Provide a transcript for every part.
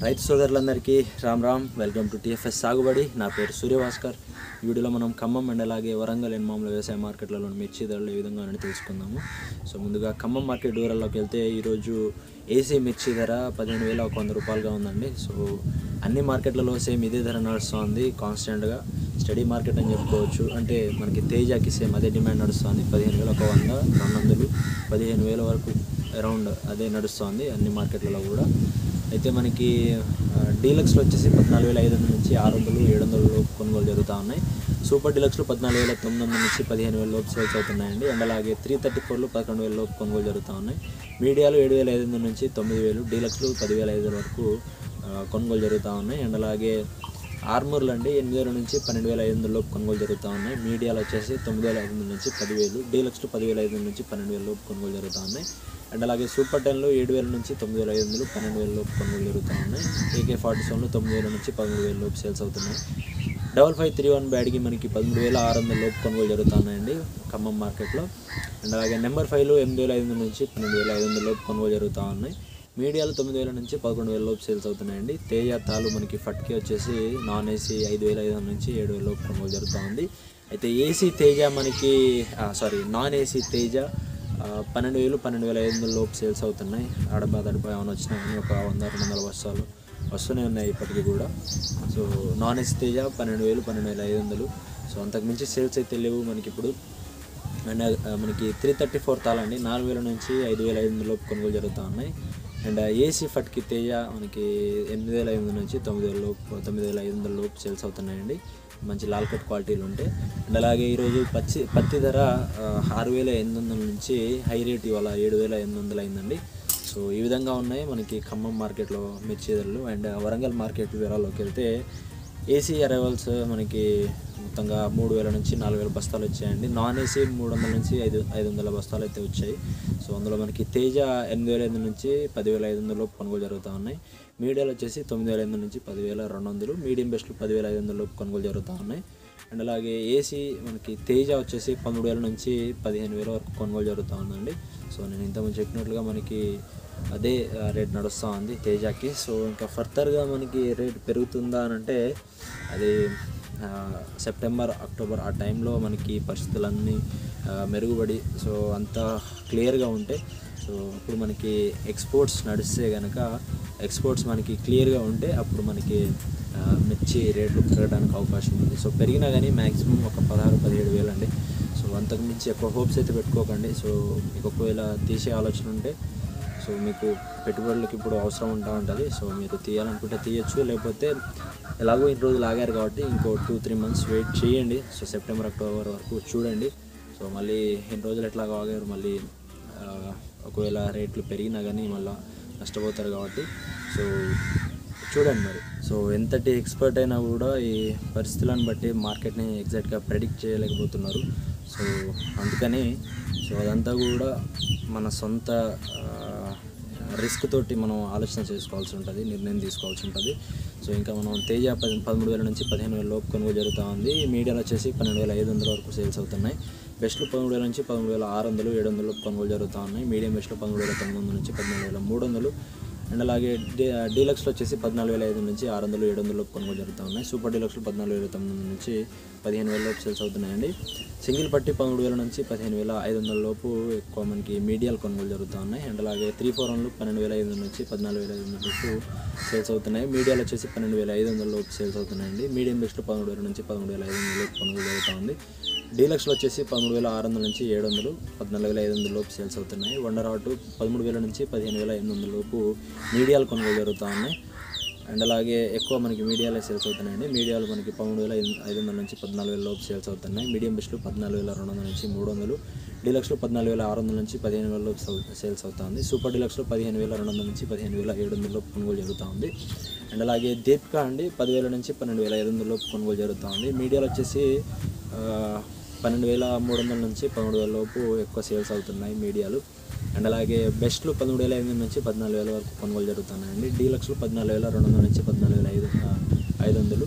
రైతు సోదరులందరికీ Ram Ram welcome to TFS సాగుబడి నా పేరు సూర్యభాస్కర్ ఈ వీడియోలో మనం ఖమ్మం అండ్ అలాగే వరంగల్ అండ్ మామూలు వ్యవసాయ మార్కెట్లలో మిర్చి ధరలు ఏ విధంగా ఉన్నాయో తెలుసుకుందాము సో ముందుగా ఖమ్మం మార్కెట్ దూరాల్లోకి వెళ్తే ఈరోజు ఏసీ మిర్చి ధర పదిహేను వేల ఒక వంద రూపాయలుగా ఉందండి సో అన్ని మార్కెట్లలో సేమ్ ఇదే ధర నడుస్తుంది కాన్స్టెంట్గా స్టడీ మార్కెట్ అని చెప్పుకోవచ్చు అంటే మనకి తేజాకి సేమ్ అదే డిమాండ్ నడుస్తుంది పదిహేను వేల ఒక వంద రెండు వందలు పదిహేను వేల వరకు అరౌండ్ అదే నడుస్తుంది అన్ని మార్కెట్లలో కూడా అయితే మనకి ఆ, డీలక్స్లో వచ్చేసి పద్నాలుగు వేల ఐదు వందల నుంచి ఆరు వందలు ఏడు వందల లోపు కొనుగోలు జరుగుతూ ఉన్నాయి సూపర్ డీలక్స్లో పద్నాలుగు వేల తొమ్మిది వందల నుంచి పదిహేను వేల లోపు సేల్స్ అవుతున్నాయండి అండ్ అలాగే త్రీ థర్టీ ఫోర్లు పదకొండు వేల లోపు కొనుగోలు జరుగుతూ ఉన్నాయి మీడియాలు ఏడు వేల ఐదు వందల నుంచి తొమ్మిది వేలు డీలక్స్లు పదివేల ఐదు వందల వరకు ఆ, కొనుగోలు జరుగుతూ ఉన్నాయి అండ్ అలాగే ఆర్మూర్లు అండి ఎనిమిది వేల నుంచి పన్నెండు వేల ఐదు వందల లోపు కొనుగోలు జరుగుతూ ఉన్నాయి మీడియాలు వచ్చేసి తొమ్మిది వేల ఐదు వందల నుంచి పదివేలు డీలక్స్లు పదివేల ఐదు వందల నుంచి పన్నెండు వేల లోపు కొనుగోలు జరుగుతూ ఉన్నాయి అండ్ అలాగే సూపర్ టెన్లు ఏడు వేల నుంచి తొమ్మిది వేల ఐదు వందలు పన్నెండు వేల లోపు కొనుగోలు జరుగుతూ ఉన్నాయి ఏకే ఫార్టీ సెవెన్లు తొమ్మిది వేల నుంచి పదమూడు వేల లోపు సేల్స్ అవుతున్నాయి డబల్ ఫైవ్ త్రీ వన్ బ్యాడ్కి మనకి పదమూడు వేల ఆరు వందల లోపు కొనుగోలు జరుగుతున్నాయండి ఖమ్మం మార్కెట్లో అండ్ అలాగే నెంబర్ ఫైవ్లు ఎనిమిది వేల ఐదు వందల నుంచి పన్నెండు వేల ఐదు వందల లోపు కొనుగోలు జరుగుతూ ఉన్నాయి మీడియాలు తొమ్మిది వేల నుంచి పదకొండు వేల లోపు సేల్స్ అవుతున్నాయండి తేజ తాలు మనకి ఫట్కి వచ్చేసి నాన్ ఏసీ ఐదు వేల ఐదు వందల నుంచి ఏడు వేల లోపు కొనుగోలు జరుగుతూ ఉంది అయితే ఏసీ తేజ మనకి సారీ నాన్ ఏసీ తేజ ఆ, పన్నెండు వేలు పన్నెండు వేల ఐదు వందల లోపు సేల్స్ అవుతున్నాయి ఆడబా దడపా ఏమైనా వచ్చినా కానీ ఒక వంద రెండు వందల బస్తాలు వస్తూనే ఉన్నాయి ఇప్పటికీ కూడా సో నాన్ ఏసీ తేజ పన్నెండు వేలు పన్నెండు వేల ఐదు వందలు సో అంతకుమించి సేల్స్ అయితే లేవు మనకి ఇప్పుడు అండ్ ఆ, మనకి త్రీ థర్టీ ఫోర్ తాళండి నాలుగు వేల నుంచి ఐదు వేల ఐదు వందల లోపు కొనుగోలు జరుగుతూ ఉన్నాయి అండ్ ఏసీ ఫట్కి తేజ మనకి ఎనిమిది వేల ఐదు వందల నుంచి తొమ్మిది వేల లోపు తొమ్మిది వేల ఐదు వందల లోపు సేల్స్ అవుతున్నాయండి మంచి లాల్ కట్ క్వాలిటీలు ఉంటాయి అండ్ అలాగే ఈరోజు పచ్చి పత్తి ధర ఆ, ఆరు వేల ఎనిమిది వందల నుంచి హై రేట్ ఇవాళ ఏడు వేల ఎనిమిది వందలు అయిందండి సో ఈ విధంగా ఉన్నాయి మనకి ఖమ్మం మార్కెట్లో మిర్చి ధరలు అండ్ వరంగల్ మార్కెట్ వివరాల్లోకి వెళ్తే ఏసీ అరైవల్స్ మనకి మొత్తంగా మూడు వేల నుంచి నాలుగు వేల బస్తాలు వచ్చాయండి నాన్ ఏసీ మూడు వందల నుంచి ఐదు ఐదు వందల బస్తాలు అయితే వచ్చాయి సో అందులో మనకి తేజ ఎనిమిది వేల ఐదు నుంచి పదివేల ఐదు వందల లోపు కొనుగోలు జరుగుతూ ఉన్నాయి మీడియాలు వచ్చేసి తొమ్మిది వేల ఐదు నుంచి పదివేల రెండు వందలు మీడియం బెస్ట్లు పదివేల ఐదు వందల లోపు కొనుగోలు జరుగుతూ ఉన్నాయి అండ్ అలాగే ఏసీ మనకి తేజ వచ్చేసి పదమూడు వేల నుంచి పదిహేను వేల వరకు కొనుగోలు జరుగుతూ ఉందండి సో నేను ఇంతకుముందు చెప్పినట్లుగా మనకి అదే ఆ, రేట్ నడుస్తూ ఉంది తేజాకి సో ఇంకా ఫర్దర్గా మనకి రేట్ పెరుగుతుందా అని అంటే అది ఆ, సెప్టెంబర్ అక్టోబర్ ఆ టైంలో మనకి పరిస్థితులన్నీ ఆ, మెరుగుపడి సో అంతా క్లియర్గా ఉంటే సో అప్పుడు మనకి ఎక్స్పోర్ట్స్ నడిస్తే కనుక ఎక్స్పోర్ట్స్ మనకి క్లియర్గా ఉంటే అప్పుడు మనకి ఆ, మిర్చి రేట్లు పెరగడానికి అవకాశం ఉంది సో పెరిగినా కానీ మ్యాక్సిమం ఒక పదహారు పదిహేడు వేలు అండి సో అంతకు మించి ఎక్కువ హోప్స్ అయితే పెట్టుకోకండి సో మీకు ఒకవేళ తీసే ఆలోచన ఉంటే సో మీకు పెట్టుబడులకు ఇప్పుడు అవసరం ఉంటా ఉంటుంది సో మీరు తీయాలనుకుంటే తీయచ్చు లేకపోతే ఎలాగో ఇన్ని రోజులు ఆగారు కాబట్టి ఇంకో టూ త్రీ మంత్స్ వెయిట్ చేయండి సో సెప్టెంబర్ అక్టోబర్ వరకు చూడండి సో మళ్ళీ ఎన్ని రోజులు ఎట్లా ఆగారు మళ్ళీ ఆ, ఒకవేళ రేట్లు పెరిగినా కానీ మళ్ళీ నష్టపోతారు కాబట్టి సో చూడండి మరి సో ఎంతటి ఎక్స్పర్ట్ అయినా కూడా ఈ పరిస్థితులను బట్టి మార్కెట్ని ఎగ్జాక్ట్గా ప్రెడిక్ట్ చేయలేకపోతున్నారు సో అందుకని సో అదంతా కూడా మన సొంత రిస్క్ తోటి మనం ఆలోచన చేసుకోవాల్సి ఉంటుంది నిర్ణయం తీసుకోవాల్సి ఉంటుంది సో ఇంకా మనం తేజ పది పదమూడు వేల నుంచి పదిహేను వేల లోపు కొనుగోలు జరుగుతూ ఉంది మీడియాలో వచ్చేసి పన్నెండు వేల ఐదు వందల వరకు సేల్స్ అవుతున్నాయి బెస్ట్లు పదమూడు వేల నుంచి పదమూడు వేల ఆరు వందలు ఏడు వందలు కొనుగోలు జరుగుతూ ఉన్నాయి మీడియం బెస్ట్లో పదమూడు వేల తొమ్మిది వందల నుంచి పద్నాలుగు వేల మూడు వందలు అండ్ అలాగే డీ డీలక్స్లో వచ్చేసి పద్నాలుగు వేల ఐదు నుంచి ఆరు వందలు ఏడు వందలు కొనుగోలు జరుగుతూ ఉన్నాయి సూపర్ డీలక్స్లో పద్నాలుగు వేల తొమ్మిది వందల నుంచి పదిహేను వేల లోపు సేల్స్ అవుతున్నాయండి సింగిల్ పట్టి పదమూడు వేల నుంచి పదిహేను వేల ఐదు వందల లోపు ఎక్కువ మనకి మీడియాలు కొనుగోలు జరుగుతూ ఉన్నాయి అండ్ అలాగే త్రీ ఫోర్ వన్లు పన్నెండు వేల ఐదు వందల నుంచి పద్నాలుగు వేల ఐదు వందల లోపు సేల్స్ అవుతున్నాయి మీడియాలో వచ్చేసి పన్నెండు వేల ఐదు వందల లోపు సేల్స్ అవుతున్నాయండి మీడియం బెస్ట్లో పదమూడు వేల నుంచి పదమూడు వేల ఐదు వందల లోపు కొనుగోలు జరుగుతూ ఉంది డీలక్స్లో వచ్చేసి పదమూడు వేల ఆరు వందల నుంచి ఏడు వందలు పద్నాలుగు వేల ఐదు వందల లోపు సేల్స్ అవుతున్నాయి వండర్ ఆటు పదమూడు వేల నుంచి పదిహేను వేల ఎనిమిది వందల లోపు మీడియాలు కొనుగోలు జరుగుతూ ఉన్నాయి అండ్ అలాగే ఎక్కువ మనకి మీడియాలో సేల్స్ అవుతున్నాయండి మీడియాలు మనకి పదమూడు వేల ఐదు ఐదు వందల నుంచి పద్నాలుగు వేల లోపు సేల్స్ అవుతున్నాయి మీడియం బెస్ట్లు పద్నాలుగు వేల రెండు వందల నుంచి మూడు వందలు డీలక్స్లో పద్నాలుగు వేల ఆరు వందల నుంచి పదిహేను వేల లోపు సౌ- సేల్స్ అవుతుంది సూపర్ డీలక్స్లో పదిహేను వేల రెండు వందల నుంచి పదిహేను వేల ఏడు వందల లోపు కొనుగోలు జరుగుతూ ఉంది అండ్ అలాగే దీపిక అండి పదివేల నుంచి పన్నెండు వేల ఐదు వందల లోపు కొనుగోలు జరుగుతూ ఉంది మీడియాలో వచ్చేసి ఆ, పన్నెండు వేల మూడు వందల నుంచి పదమూడు వేల లోపు ఎక్కువ సేల్స్ అవుతున్నాయి మీడియాలు అండ్ అలాగే బెస్ట్లు పదమూడు వేల ఐదు వందల నుంచి పద్నాలుగు వేల వరకు కొనుగోలు జరుగుతున్నాయండి డీలక్స్లు పద్నాలుగు వేల రెండు వందల నుంచి పద్నాలుగు వేల ఐదు ఆ, ఐదు వందలు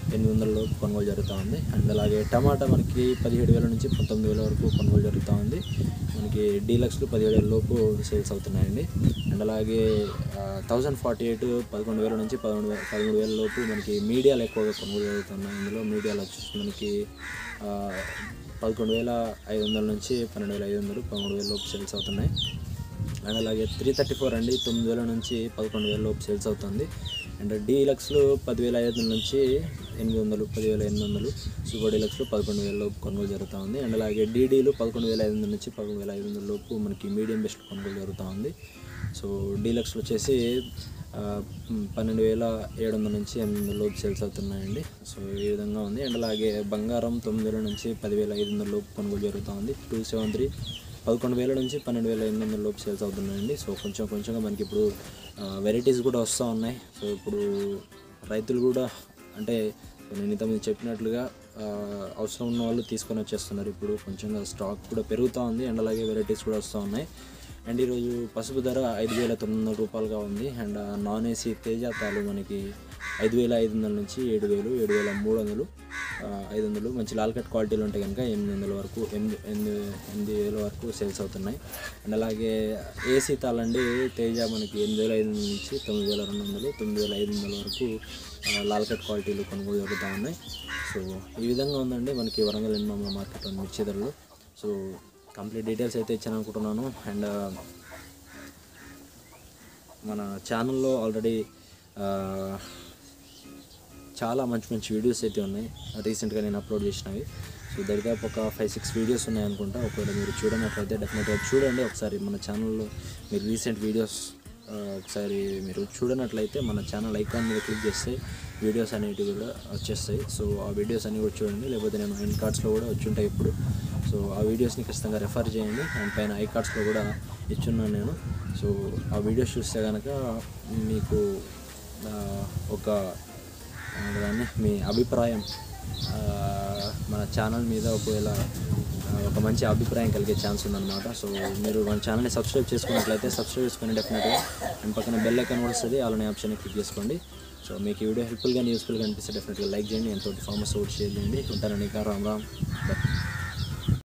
ఎనిమిది వందల లోపు కొనుగోలు జరుగుతూ ఉంది అండ్ అలాగే టమాటా మనకి పదిహేడు వేల నుంచి పంతొమ్మిది వేల వరకు కొనుగోలు జరుగుతూ ఉంది మనకి డీలక్స్లు పదిహేడు వేల లోపు సేల్స్ అవుతున్నాయండి అండ్ అలాగే థౌజండ్ ఫార్టీ ఎయిట్ పదకొండు వేల నుంచి పదకొండు వేల పదమూడు వేల లోపు మనకి మీడియాలు ఎక్కువగా కొనుగోలు జరుగుతున్నాయి ఇందులో మీడియాలు వచ్చేసి మనకి ఆ, పదకొండు వేల ఐదు వందల నుంచి పన్నెండు వేల ఐదు వందలు పదమూడు వేల లోపు సేల్స్ అవుతున్నాయి అండ్ అలాగే త్రీ థర్టీ ఫోర్ అండి తొమ్మిది వేల నుంచి పదకొండు వేల లోపు సేల్స్ అవుతుంది అండ్ డీలక్స్లు పదివేల ఐదు వందల నుంచి ఎనిమిది వందలు పదివేల ఎనిమిది వందలు సూపర్ డీలక్స్లు పదకొండు వేల లోపు కొనుగోలు జరుగుతూ ఉంది అండ్ అలాగే డీడీలు పదకొండు వేల ఐదు వందల నుంచి పదకొండు వేల ఐదు వందల లోపు మనకి మీడియం బెస్ట్ కొనుగోలు జరుగుతూ ఉంది సో డీలక్స్లు వచ్చేసి ఆ, మ్, పన్నెండు వేల ఏడు వందల నుంచి ఎనిమిది వందల లోపు సేల్స్ అవుతున్నాయండి సో ఈ విధంగా ఉంది అండ్ అలాగే బంగారం తొమ్మిది వేల నుంచి పదివేల ఐదు వందల లోపు కొనుగోలు జరుగుతూ ఉంది టూ సెవెన్ త్రీ పదకొండు వేల నుంచి పన్నెండు వేల ఎనిమిది వందల లోపు సేల్స్ అవుతున్నాయండి సో కొంచెం కొంచెంగా మనకి ఇప్పుడు వెరైటీస్ కూడా వస్తూ ఉన్నాయి సో ఇప్పుడు రైతులు కూడా అంటే నేను ఇంతకుముందు చెప్పినట్లుగా ఆ, అవసరం ఉన్న వాళ్ళు తీసుకొని వచ్చేస్తున్నారు ఇప్పుడు కొంచెంగా స్టాక్ కూడా పెరుగుతూ ఉంది అండ్ అలాగే వెరైటీస్ కూడా వస్తూ ఉన్నాయి అండ్ ఈరోజు పసుపు ధర ఐదు వేల తొమ్మిది వందల రూపాయలుగా ఉంది అండ్ నాన్ ఏసీ తేజ తాలు మనకి ఐదు వేల ఐదు వందల నుంచి ఏడు వేలు ఏడు వేల మూడు వందలు ఆ, ఐదు వందలు మంచి లాల్ కట్ క్వాలిటీలు ఉంటే కనుక ఎనిమిది వందల వరకు ఎనిమిది ఎనిమిది ఎనిమిది వేల వరకు సేల్స్ అవుతున్నాయి అండ్ అలాగే ఏసీ తాళండి తేజ మనకి ఎనిమిది వేల ఐదు వందల నుంచి తొమ్మిది వేల రెండు వందలు తొమ్మిది వేల ఐదు వందల వరకు ఆ, లాల్ కట్ క్వాలిటీలు కొనుగోలు జరుగుతూ ఉన్నాయి సో ఈ విధంగా ఉందండి మనకి వరంగల్ ఎన్మామ మార్కెట్లో మిర్చి ధరలు సో కంప్లీట్ డీటెయిల్స్ అయితే ఇచ్చాను అనుకుంటున్నాను అండ్ మన ఛానల్లో ఆల్రెడీ చాలా మంచి మంచి వీడియోస్ అయితే ఉన్నాయి రీసెంట్గా నేను అప్లోడ్ చేసినవి సో దరిదాపు ఒక ఫైవ్ సిక్స్ వీడియోస్ ఉన్నాయి అనుకుంటా ఒకవేళ మీరు చూడనట్లయితే డెఫినెట్గా చూడండి ఒకసారి మన ఛానల్లో మీరు రీసెంట్ వీడియోస్ ఒకసారి మీరు చూడనట్లయితే మన ఛానల్ ఐకాన్ మీద క్లిక్ చేస్తే వీడియోస్ అనేటివి కూడా వచ్చేస్తాయి సో ఆ వీడియోస్ అన్ని కూడా చూడండి లేకపోతే నేను ఎండ్ కార్డ్స్లో కూడా వచ్చి ఉంటాయి ఇప్పుడు సో ఆ వీడియోస్ని ఖచ్చితంగా రెఫర్ చేయండి అండ్ పైన ఐ కార్డ్స్లో కూడా ఇచ్చున్నాను నేను సో ఆ వీడియోస్ చూస్తే కనుక మీకు ఆ, ఒక ఆ, దాన్ని మీ అభిప్రాయం ఆ, మన ఛానల్ మీద ఒకవేళ ఆ, ఒక మంచి అభిప్రాయం కలిగే ఛాన్స్ ఉందన్నమాట సో మీరు మన ఛానల్ని సబ్స్క్రైబ్ చేసుకున్నట్లయితే సబ్స్క్రైబ్ చేసుకుని డెఫినెట్గా అండ్ పక్కన బెల్ ఐకాన్ కూడా వస్తుంది అలానే ఆప్షన్ క్లిక్ చేసుకోండి సో మీకు ఈ వీడియో హెల్ప్ఫుల్గా యూస్ఫుల్గా అనిపిస్తే డెఫినెట్గా లైక్ చేయండి ఎంతో ఫార్మస్ అవుట్ షేర్ చేయండి ఉంటానని రామ్ రామ్ బై